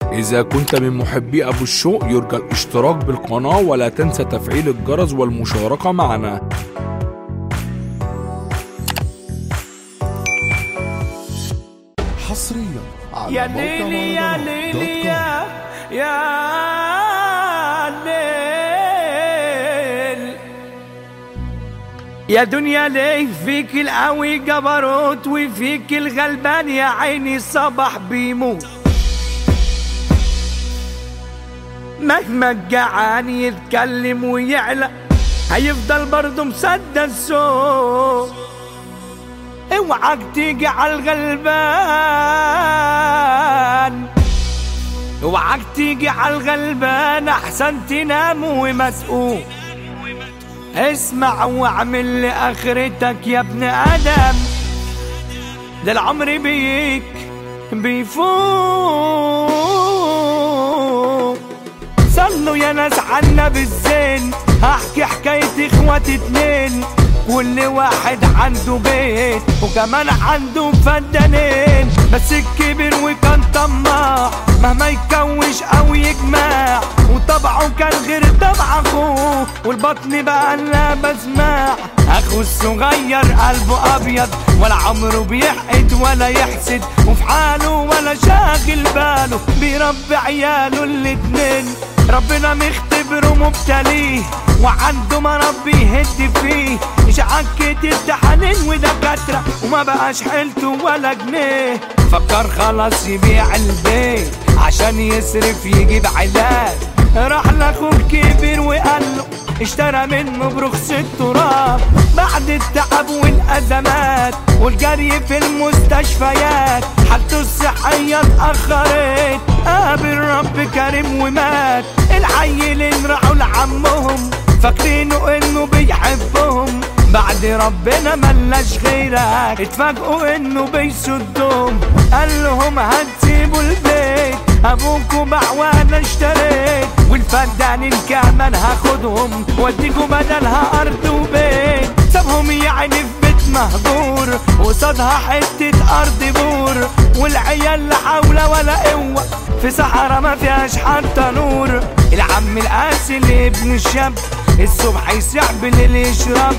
إذا كنت من محبي أبو الشوق يرجى الاشتراك بالقناة ولا تنسى تفعيل الجرس والمشاركة معنا حصريا على يا موقع ليلي يا مهرجانات دوت ليلي كوم. يا يا ليل يا دنيا ليه فيك القوي جبروت وفيك الغلبان يا عيني صبح بيموت مهما الجعان يتكلم ويعلى هيفضل برضه مسدد الصوت اوعك تيجي على الغلبان اوعك تيجي على الغلبان احسن تنام ومسؤول اسمع واعمل لاخرتك يا ابن ادم ده العمر بيك بيفوق صلوا يا ناس عنا بالزين هحكي حكاية اخواتي اتنين كل واحد عنده بيت وكمان عنده فدانين بس الكبير وكان طماع مهما يكوش او يجمع وطبعه كان غير طبع اخوه والبطن بقى لا بسمع اخوه الصغير قلبه ابيض ولا عمره بيحقد ولا يحسد وفي حاله ولا شاغل باله بيربي عياله الاتنين ربنا مختبره مبتليه وعنده مربي يهد فيه مش عكت امتحانين ودكاترة وما بقاش حيلته ولا جنيه فكر خلاص يبيع البيت عشان يصرف يجيب علاج راح لاخوه الكبير وقال له اشترى منه برخص التراب بعد التعب والازمات والجري في المستشفيات حالته الصحية اتأخرت قابل رب كريم ومات العيلين راحوا لعمهم فاكرينه انه بيحبهم بعد ربنا ملاش غيرك اتفاجئوا انه بيسدهم قال لهم هتسيبوا البيت ابوكوا باع وانا اشتريت والفدانين كمان هاخدهم واديكوا بدلها ارض وبيت سابهم يعني في بيت مهجور وصادها حتة ارض بور والعيال لا حول ولا قوة في صحراء ما فيهاش حتى نور العم القاسي لابن الشاب الصبح يسيح بالليل يشرب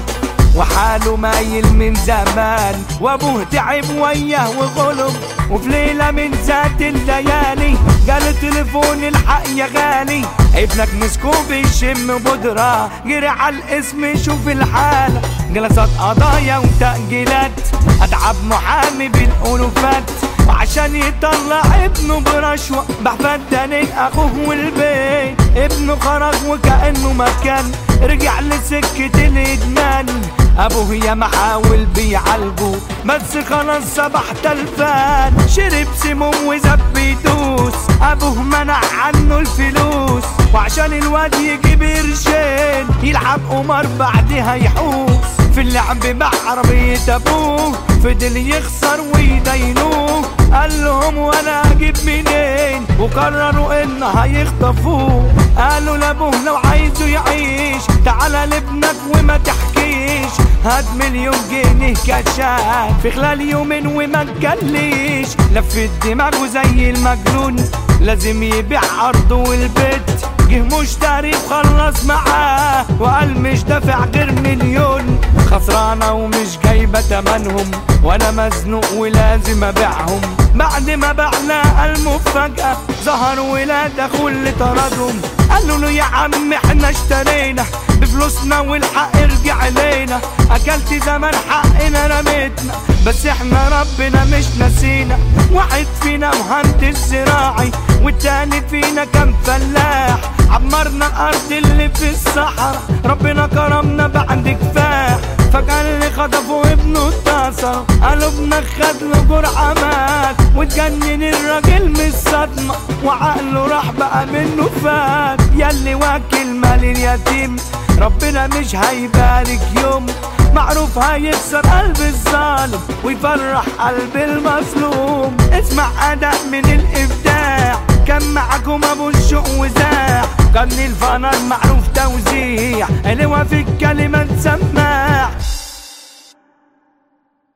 وحاله مايل من زمان وابوه تعب وياه وغلب وفي ليلة من ذات الليالي جاله تليفون الحق يا غالي ابنك مسكوب بيشم بودرة جري على الاسم يشوف الحالة جلسات قضايا وتأجيلات أتعب محامي بالألوفات وعشان يطلع ابنه برشوة بحفدانين اخوه والبيت ابنه خرج وكأنه مكان رجع لسكة الادمان ابوه يا محاول بيعالجه بس خلاص صبح تلفان شرب سموم وزب يدوس ابوه منع عنه الفلوس وعشان الواد يجيب قرشين يلعب قمار بعدها يحوس في اللعب مع عربية ابوه فضل يخسر ويدينوه قال لهم وانا اجيب منين وقرروا ان هيخطفوه قالوا لابوه لو عايزه يعيش تعالى لابنك وما تحكيش هات مليون جنيه كشاف في خلال يومين وما تجليش لفت دماغه زي المجنون لازم يبيع ارضه والبيت جه مشتري وخلص معاه وقال مش دافع غير مليون خسرانة ومش جايبة تمنهم وانا مزنوق ولازم ابيعهم بعد ما بعنا المفاجأة ظهر ولاد اخو اللي طردهم قالوا له يا عم احنا اشترينا بفلوسنا والحق ارجع لينا اكلت زمان حقنا رميتنا بس احنا ربنا مش نسينا واحد فينا مهندس زراعي والتاني فينا كان فلاح عمرنا الارض اللي في الصحراء ربنا كرمنا بعد كفاح فجأة اللي خطفوا ابنه اتصل قالوا ابنك خد له جرعة مات واتجنن الراجل من الصدمة وعقله راح بقى منه فات ياللي واكل مال اليتيم ربنا مش هيبارك يوم معروف هيكسر قلب الظالم ويفرح قلب المظلوم اسمع اداء من الابداع كان معاكم ابو الشوق وزاع كان الفنان معروف توزيع اللي في الكلمة سماع